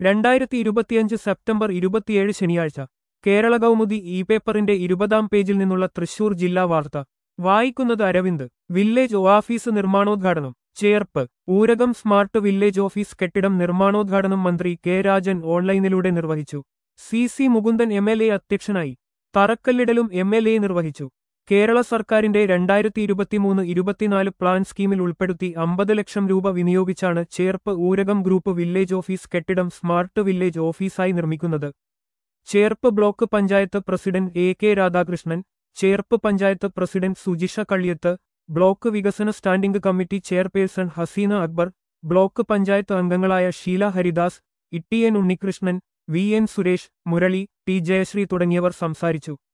രണ്ടായിരത്തി ഇരുപത്തിയഞ്ച് സെപ്റ്റംബർ ഇരുപത്തിയേഴ് ശനിയാഴ്ച കേരള കൗമുദി ഇ പേപ്പറിന്റെ ഇരുപതാം പേജിൽ നിന്നുള്ള തൃശൂർ ജില്ലാ വാർത്ത വായിക്കുന്നത് അരവിന്ദ് വില്ലേജ് ഓഫീസ് നിർമ്മാണോദ്ഘാടനം Cherpu Urakam smart village office കെട്ടിടം നിർമ്മാണോദ്ഘാടനം മന്ത്രി കെ രാജൻ ഓൺലൈനിലൂടെ നിർവഹിച്ചു C C Mukundan M L A അധ്യക്ഷനായി തറക്കല്ലിടലും എം എൽ എ നിർവഹിച്ചു കേരള സർക്കാരിന്റെ രണ്ടായിരത്തി ഇരുപത്തിമൂന്ന് ഇരുപത്തിനാല് പ്ലാൻ സ്കീമിൽ ഉൾപ്പെടുത്തി അമ്പത് ലക്ഷം രൂപ വിനിയോഗിച്ചാണ് Cherpu Urakam group village office കെട്ടിടം സ്മാർട്ട് വില്ലേജ് ഓഫീസായി നിർമ്മിക്കുന്നത് Cherpu block panchayat president A K Radhakrishnan Cherpu panchayat president Sujisha Kalliyath block വികസന standing committee chairperson Haseena Akbar block panchayat അംഗങ്ങളായ Sheela Haridas E T N Unnikrishnan V N Suresh Murali T Jayasree തുടങ്ങിയവർ സംസാരിച്ചു